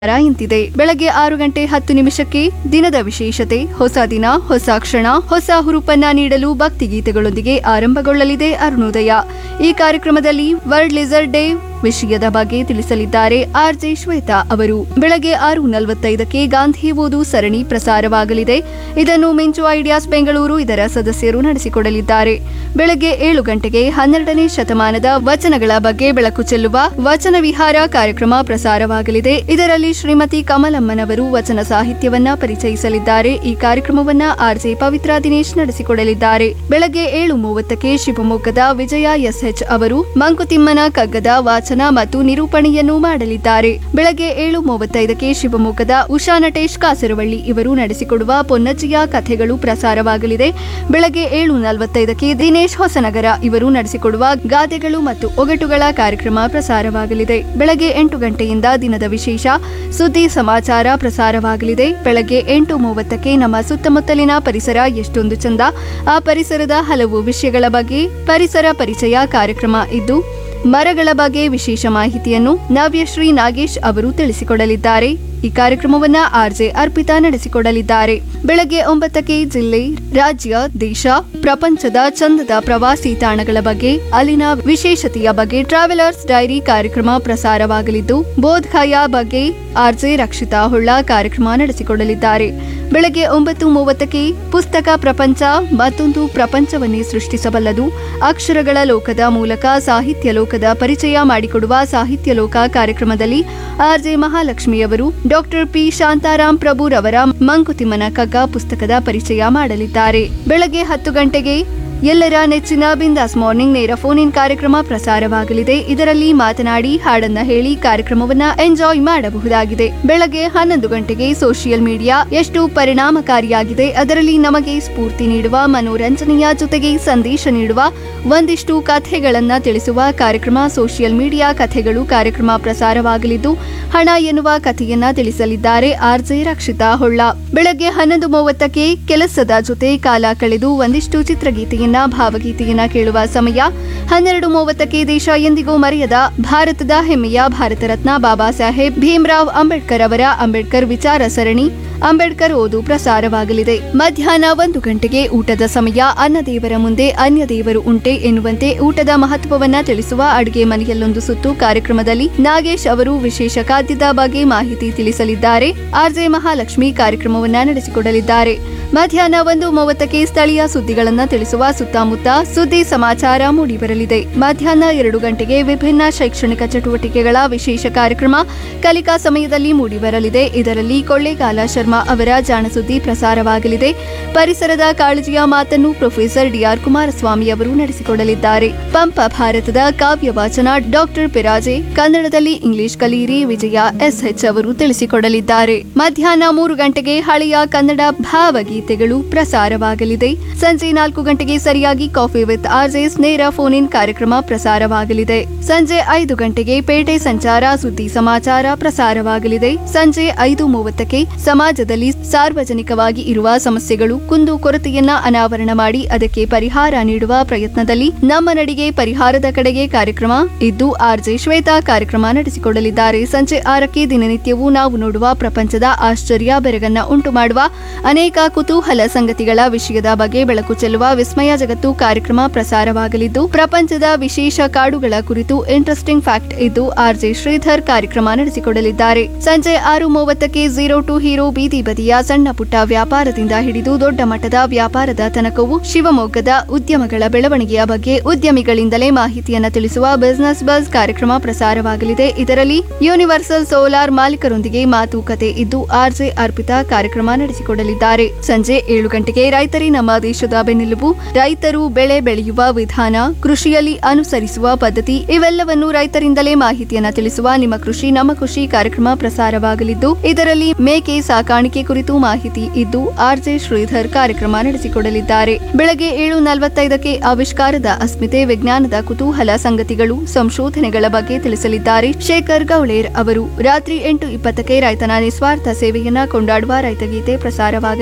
ರ ಇಂತಿದೆ ಬೆಳಗ್ಗೆ ಆರು ಗಂಟೆ ಹತ್ತು ನಿಮಿಷಕ್ಕೆ ದಿನದ ವಿಶೇಷತೆ ಹೊಸ ದಿನ ಹೊಸ ಕ್ಷಣ ಹೊಸ ಹುರುಪನ್ನ ನೀಡಲು ಭಕ್ತಿಗೀತೆಗಳೊಂದಿಗೆ ಆರಂಭಗೊಳ್ಳಲಿದೆ ಅರುಣೋದಯ ಈ ಕಾರ್ಯಕ್ರಮದಲ್ಲಿ ವರ್ಲ್ಡ್ ಲಿಸರ್ಡ್ ಡೇ ವಿಷಯದ ಬಗ್ಗೆ ತಿಳಿಸಲಿದ್ದಾರೆ ಆರ್ ಜೆ ಶ್ವೇತಾ ಅವರು ಬೆಳಗ್ಗೆ ಆರು ನಲವತ್ತೈದಕ್ಕೆ ಗಾಂಧಿ ಓದು ಸರಣಿ ಪ್ರಸಾರವಾಗಲಿದೆ ಇದನ್ನು ಮಿಂಚು ಐಡಿಯಾಸ್ ಬೆಂಗಳೂರು ಇದರ ಸದಸ್ಯರು ನಡೆಸಿಕೊಡಲಿದ್ದಾರೆ ಬೆಳಗ್ಗೆ ಏಳು ಗಂಟೆಗೆ ಹನ್ನೆರಡನೇ ಶತಮಾನದ ವಚನಗಳ ಬಗ್ಗೆ ಬೆಳಕು ಚೆಲ್ಲುವ ವಚನ ವಿಹಾರ ಕಾರ್ಯಕ್ರಮ ಪ್ರಸಾರವಾಗಲಿದೆ ಇದರಲ್ಲಿ ಶ್ರೀಮತಿ ಕಮಲಮ್ಮನವರು ವಚನ ಸಾಹಿತ್ಯವನ್ನ ಪರಿಚಯಿಸಲಿದ್ದಾರೆ ಈ ಕಾರ್ಯಕ್ರಮವನ್ನ ಆರ್ಜೆ ಪವಿತ್ರ ದಿನೇಶ್ ನಡೆಸಿಕೊಡಲಿದ್ದಾರೆ ಬೆಳಗ್ಗೆ ಏಳು ಮೂವತ್ತಕ್ಕೆ ಶಿವಮೊಗ್ಗದ ವಿಜಯ ಎಸ್ಎಚ್ ಅವರು ಮಂಕುತಿಮ್ಮನ ಕಗ್ಗದ ವಾಚನ ಮತ್ತು ನಿರೂಪಣೆಯನ್ನು ಮಾಡಲಿದ್ದಾರೆ ಬೆಳಗ್ಗೆ ಏಳು ಮೂವತ್ತೈದಕ್ಕೆ ಶಿವಮೊಗ್ಗದ ಉಷಾ ನಟೇಶ್ ಕಾಸರವಳ್ಳಿ ಇವರು ನಡೆಸಿಕೊಡುವ ಪೊನ್ನಜ್ಜಿಯ ಕಥೆಗಳು ಪ್ರಸಾರವಾಗಲಿದೆ ಬೆಳಗ್ಗೆ ಏಳು ನಲವತ್ತೈದಕ್ಕೆ ದಿನೇಶ್ ಹೊಸನಗರ ಇವರು ನಡೆಸಿಕೊಡುವ ಗಾದೆಗಳು ಮತ್ತು ಒಗಟುಗಳ ಕಾರ್ಯಕ್ರಮ ಪ್ರಸಾರವಾಗಲಿದೆ ಬೆಳಗ್ಗೆ ಎಂಟು ಗಂಟೆಯಿಂದ ದಿನದ ವಿಶೇಷ ಸುದ್ದಿ ಸಮಾಚಾರ ಪ್ರಸಾರವಾಗಲಿದೆ ಬೆಳಗ್ಗೆ ಎಂಟು ಮೂವತ್ತಕ್ಕೆ ನಮ್ಮ ಸುತ್ತಮುತ್ತಲಿನ ಪರಿಸರ ಎಷ್ಟೊಂದು ಚಂದ ಆ ಪರಿಸರದ ಹಲವು ವಿಷಯಗಳ ಬಗ್ಗೆ ಪರಿಸರ ಪರಿಚಯ ಕಾರ್ಯಕ್ರಮ ಇದ್ದು ಮರಗಳ ಬಗ್ಗೆ ವಿಶೇಷ ಮಾಹಿತಿಯನ್ನು ನವ್ಯಶ್ರೀ ನಾಗೇಶ್ ಅವರು ತಿಳಿಸಿಕೊಡಲಿದ್ದಾರೆ ಈ ಕಾರ್ಯಕ್ರಮವನ್ನ ಆರ್ಜೆ ಅರ್ಪಿತಾ ನಡೆಸಿಕೊಡಲಿದ್ದಾರೆ ಬೆಳಗ್ಗೆ ಒಂಬತ್ತಕ್ಕೆ ಜಿಲ್ಲೆ ರಾಜ್ಯ ದೇಶ ಪ್ರಪಂಚದ ಚಂದದ ಪ್ರವಾಸಿ ತಾಣಗಳ ಬಗ್ಗೆ ಅಲ್ಲಿನ ವಿಶೇಷತೆಯ ಬಗ್ಗೆ ಟ್ರಾವೆಲರ್ಸ್ ಡೈರಿ ಕಾರ್ಯಕ್ರಮ ಪ್ರಸಾರವಾಗಲಿದ್ದು ಬೋಧ್ಗಯ ಬಗ್ಗೆ ಆರ್ಜೆ ರಕ್ಷಿತಾ ಹೊಳ್ಳ ಕಾರ್ಯಕ್ರಮ ನಡೆಸಿಕೊಡಲಿದ್ದಾರೆ ಬೆಳಗ್ಗೆ ಒಂಬತ್ತು ಮೂವತ್ತಕ್ಕೆ ಪುಸ್ತಕ ಪ್ರಪಂಚ ಮತ್ತೊಂದು ಪ್ರಪಂಚವನ್ನೇ ಸೃಷ್ಟಿಸಬಲ್ಲದು ಅಕ್ಷರಗಳ ಲೋಕದ ಮೂಲಕ ಸಾಹಿತ್ಯ ಲೋಕದ ಪರಿಚಯ ಮಾಡಿಕೊಡುವ ಸಾಹಿತ್ಯ ಲೋಕ ಕಾರ್ಯಕ್ರಮದಲ್ಲಿ ಆರ್ಜೆ ಮಹಾಲಕ್ಷ್ಮಿಯವರು ಡಾಕ್ಟರ್ ಪಿ ಶಾಂತಾರಾಮ್ ಪ್ರಭುರವರ ಮಂಕುತಿಮ್ಮನ ಕಗ್ಗ ಪುಸ್ತಕದ ಪರಿಚಯ ಮಾಡಲಿದ್ದಾರೆ ಬೆಳಗ್ಗೆ ಹತ್ತು ಗಂಟೆಗೆ ಎಲ್ಲರ ನೆಚ್ಚಿನ ಬಿಂದಾಸ್ ಮಾರ್ನಿಂಗ್ ನೇರ ಫೋನ್ ಇನ್ ಕಾರ್ಯಕ್ರಮ ಪ್ರಸಾರವಾಗಲಿದೆ ಇದರಲ್ಲಿ ಮಾತನಾಡಿ ಹಾಡನ್ನ ಹೇಳಿ ಕಾರ್ಯಕ್ರಮವನ್ನ ಎಂಜಾಯ್ ಮಾಡಬಹುದಾಗಿದೆ ಬೆಳಗ್ಗೆ ಹನ್ನೊಂದು ಗಂಟೆಗೆ ಸೋಷಿಯಲ್ ಮೀಡಿಯಾ ಎಷ್ಟು ಪರಿಣಾಮಕಾರಿಯಾಗಿದೆ ಅದರಲ್ಲಿ ನಮಗೆ ಸ್ಫೂರ್ತಿ ನೀಡುವ ಮನೋರಂಜನೆಯ ಜೊತೆಗೆ ಸಂದೇಶ ನೀಡುವ ಒಂದಿಷ್ಟು ಕಥೆಗಳನ್ನ ತಿಳಿಸುವ ಕಾರ್ಯಕ್ರಮ ಸೋಷಿಯಲ್ ಮೀಡಿಯಾ ಕಥೆಗಳು ಕಾರ್ಯಕ್ರಮ ಪ್ರಸಾರವಾಗಲಿದ್ದು ಹಣ ಎನ್ನುವ ಕಥೆಯನ್ನ ತಿಳಿಸಲಿದ್ದಾರೆ ಆರ್ಜೆ ರಕ್ಷಿತಾ ಹೊಳ್ಳ ಬೆಳಗ್ಗೆ ಹನ್ನೊಂದು ಮೂವತ್ತಕ್ಕೆ ಕೆಲಸದ ಜೊತೆ ಕಾಲ ಕಳೆದು ಒಂದಿಷ್ಟು ಚಿತ್ರಗೀತೆಯನ್ನ ಭಾವಗೀತೆಯನ್ನ ಕೇಳುವ ಸಮಯ ಹನ್ನೆರಡು ಮೂವತ್ತಕ್ಕೆ ದೇಶ ಎಂದಿಗೂ ಮರೆಯದ ಭಾರತದ ಹೆಮ್ಮೆಯ ಭಾರತ ರತ್ನ ಬಾಬಾ ಸಾಹೇಬ್ ಭೀಮ್ರಾವ್ ಅಂಬೇಡ್ಕರ್ ಅವರ ಅಂಬೇಡ್ಕರ್ ವಿಚಾರ ಸರಣಿ ಅಂಬೇಡ್ಕರ್ ಓದು ಪ್ರಸಾರವಾಗಲಿದೆ ಮಧ್ಯಾಹ್ನ ಒಂದು ಗಂಟೆಗೆ ಊಟದ ಸಮಯ ಅನ್ನದೇವರ ಮುಂದೆ ಅನ್ಯ ದೇವರು ಉಂಟೆ ಎನ್ನುವಂತೆ ಊಟದ ಮಹತ್ವವನ್ನ ತಿಳಿಸುವ ಅಡುಗೆ ಮನೆಯಲ್ಲೊಂದು ಸುತ್ತು ಕಾರ್ಯಕ್ರಮದಲ್ಲಿ ನಾಗೇಶ್ ಅವರು ವಿಶೇಷ ಖಾದ್ಯದ ಬಗ್ಗೆ ಮಾಹಿತಿ ತಿಳಿಸಲಿದ್ದಾರೆ ಆರ್ಜೆ ಮಹಾಲಕ್ಷ್ಮಿ ಕಾರ್ಯಕ್ರಮವನ್ನ ನಡೆಸಿಕೊಡಲಿದ್ದಾರೆ ಮಧ್ಯಾಹ್ನ ಒಂದು ಮೂವತ್ತಕ್ಕೆ ಸ್ಥಳೀಯ ಸುದ್ದಿಗಳನ್ನ ತಿಳಿಸುವ ಸುತ್ತಮುತ್ತ ಸುದ್ದಿ ಸಮಾಚಾರ ಮೂಡಿಬರಲಿದೆ ಮಧ್ಯಾಹ್ನ ಎರಡು ಗಂಟೆಗೆ ವಿಭಿನ್ನ ಶೈಕ್ಷಣಿಕ ಚಟುವಟಿಕೆಗಳ ವಿಶೇಷ ಕಾರ್ಯಕ್ರಮ ಕಲಿಕಾ ಸಮಯದಲ್ಲಿ ಮೂಡಿಬರಲಿದೆ ಇದರಲ್ಲಿ ಕೊಳ್ಳೇಗಾಲ ಶರ್ಮಾ ಅವರ ಜಾಣಸುದ್ದಿ ಪ್ರಸಾರವಾಗಲಿದೆ ಪರಿಸರದ ಕಾಳಜಿಯ ಮಾತನ್ನು ಪ್ರೊಫೆಸರ್ ಡಿಆರ್ ಕುಮಾರಸ್ವಾಮಿ ಅವರು ನಡೆಸಿಕೊಡಲಿದ್ದಾರೆ ಪಂಪ ಭಾರತದ ಕಾವ್ಯ ವಾಚನ ಡಾಕ್ಟರ್ ಪಿರಾಜೆ ಕನ್ನಡದಲ್ಲಿ ಇಂಗ್ಲಿಷ್ ಕಲಿಯಿರಿ ವಿಜಯ ಎಸ್ಎಚ್ ಅವರು ತಿಳಿಸಿಕೊಡಲಿದ್ದಾರೆ ಮಧ್ಯಾಹ್ನ ಮೂರು ಗಂಟೆಗೆ ಹಳೆಯ ಕನ್ನಡ ಭಾವಗೀತೆಗಳು ಪ್ರಸಾರವಾಗಲಿದೆ ಸಂಜೆ ನಾಲ್ಕು ಗಂಟೆಗೆ ಸರಿಯಾಗಿ ಕಾಫಿ ವಿತ್ ಆರ್ಜೆಸ್ ನೇರ ಫೋನ್ ಇನ್ ಕಾರ್ಯಕ್ರಮ ಪ್ರಸಾರವಾಗಲಿದೆ ಸಂಜೆ ಐದು ಗಂಟೆಗೆ ಪೇಟೆ ಸಂಚಾರ ಸುದ್ದಿ ಸಮಾಚಾರ ಪ್ರಸಾರವಾಗಲಿದೆ ಸಂಜೆ ಐದು ಮೂವತ್ತಕ್ಕೆ ಸಮಾಜದಲ್ಲಿ ಸಾರ್ವಜನಿಕವಾಗಿ ಇರುವ ಸಮಸ್ಯೆಗಳು ಕುಂದು ಕೊರತೆಯನ್ನ ಅನಾವರಣ ಮಾಡಿ ಅದಕ್ಕೆ ಪರಿಹಾರ ನೀಡುವ ಪ್ರಯತ್ನದಲ್ಲಿ ನಮ್ಮ ನಡಿಗೆ ಪರಿಹಾರದ ಕಡೆಗೆ ಕಾರ್ಯಕ್ರಮ ಇದ್ದು ಆರ್ಜೆ ಶ್ವೇತಾ ಕಾರ್ಯಕ್ರಮ ನಡೆಸಿಕೊಡಲಿದ್ದಾರೆ ಸಂಜೆ ಆರಕ್ಕೆ ದಿನನಿತ್ಯವೂ ನಾವು ನೋಡುವ ಪ್ರಪಂಚದ ಆಶ್ಚರ್ಯ ಬೆರಗನ್ನ ಉಂಟು ಮಾಡುವ ಅನೇಕ ಕುತೂಹಲ ಸಂಗತಿಗಳ ವಿಷಯದ ಬಗ್ಗೆ ಬೆಳಕು ಚೆಲ್ಲುವ ವಿಸ್ಮಯ ಜಗತ್ತು ಕಾರ್ಯಕ್ರಮ ಪ್ರಸಾರವಾಗಲಿದ್ದು ಪ್ರಪಂಚದ ವಿಶೇಷ ಕಾಡುಗಳ ಕುರಿತು ಇಂಟ್ರೆಸ್ಟಿಂಗ್ ಫ್ಯಾಕ್ಟ್ ಇದ್ದು ಆರ್ಜೆ ಶ್ರೀಧರ್ ಕಾರ್ಯಕ್ರಮ ನಡೆಸಿಕೊಡಲಿದ್ದಾರೆ ಸಂಜೆ ಆರು ಮೂವತ್ತಕ್ಕೆ ಝೀರೋ ಟು ಹೀರೋ ಬೀದಿ ಬದಿಯ ಸಣ್ಣ ಪುಟ್ಟ ವ್ಯಾಪಾರದಿಂದ ಹಿಡಿದು ದೊಡ್ಡ ಮಟ್ಟದ ವ್ಯಾಪಾರದ ತನಕವೂ ಶಿವಮೊಗ್ಗದ ಉದ್ಯಮಗಳ ಬೆಳವಣಿಗೆಯ ಬಗ್ಗೆ ಉದ್ಯಮಿಗಳಿಂದಲೇ ಮಾಹಿತಿಯನ್ನ ತಿಳಿಸುವ ಬಿಸಿನೆಸ್ ಬಸ್ ಕಾರ್ಯಕ್ರಮ ಪ್ರಸಾರವಾಗಲಿದೆ ಇದರಲ್ಲಿ ಯೂನಿವರ್ಸಲ್ ಸೋಲಾರ್ ಮಾಲೀಕರೊಂದಿಗೆ ಮಾತುಕತೆ ಇದ್ದು ಆರ್ಜೆ ಅರ್ಪಿತಾ ಕಾರ್ಯಕ್ರಮ ನಡೆಸಿಕೊಡಲಿದ್ದಾರೆ ಸಂಜೆ ಏಳು ಗಂಟೆಗೆ ರೈತರೇ ನಮ್ಮ ದೇಶದ ಬೆನ್ನೆಲುಬು ರೈತರು ಬೆಳೆ ಬೆಳೆಯುವ ವಿಧಾನ ಕೃಷಿಯಲ್ಲಿ ಅನುಸರಿಸುವ ಪದ್ಧತಿ ಇವೆಲ್ಲವನ್ನು ರೈತರಿಂದಲೇ ಮಾಹಿತಿಯನ್ನ ತಿಳಿಸುವ ನಿಮ್ಮ ಕೃಷಿ ನಮ್ಮ ಕೃಷಿ ಕಾರ್ಯಕ್ರಮ ಪ್ರಸಾರವಾಗಲಿದ್ದು ಇದರಲ್ಲಿ ಮೇಕೆ ಸಾಕಾಣಿಕೆ ಕುರಿತು ಮಾಹಿತಿ ಇದ್ದು ಆರ್ಜೆ ಶ್ರೀಧರ್ ಕಾರ್ಯಕ್ರಮ ನಡೆಸಿಕೊಡಲಿದ್ದಾರೆ ಬೆಳಗ್ಗೆ ಏಳು ನಲವತ್ತೈದಕ್ಕೆ ಆವಿಷ್ಕಾರದ ಅಸ್ಮಿತೆ ವಿಜ್ಞಾನದ ಕುತೂಹಲ ಸಂಗತಿಗಳು ಸಂಶೋಧನೆಗಳ ಬಗ್ಗೆ ತಿಳಿಸಲಿದ್ದಾರೆ ಶೇಖರ್ ಗೌಳೇರ್ ಅವರು ರಾತ್ರಿ ಎಂಟು ಇಪ್ಪತ್ತಕ್ಕೆ ರೈತನ ನಿಸ್ವಾರ್ಥ ಸೇವೆಯನ್ನ ಕೊಂಡಾಡುವ ರೈತಗೀತೆ ಪ್ರಸಾರವಾಗಲಿದೆ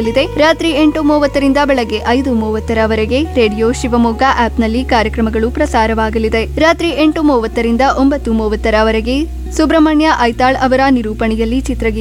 ರಾತ್ರಿ ಎಂಟು ಮೂವತ್ತರಿಂದ ಬೆಳಗ್ಗೆ ಐದು ಮೂವತ್ತರವರೆಗೆ ರೇಡಿಯೋ ಶಿವಮೊಗ್ಗ ಆಪ್ನಲ್ಲಿ ಕಾರ್ಯಕ್ರಮಗಳು ಪ್ರಸಾರವಾಗಲಿದೆ ರಾತ್ರಿ ಎಂಟು ಮೂವತ್ತರಿಂದ ಒಂಬತ್ತು ಮೂವತ್ತರವರೆಗೆ ಸುಬ್ರಹ್ಮಣ್ಯ ಐತಾಳ್ ಅವರ ನಿರೂಪಣೆಯಲ್ಲಿ ಚಿತ್ರಗೀತೆ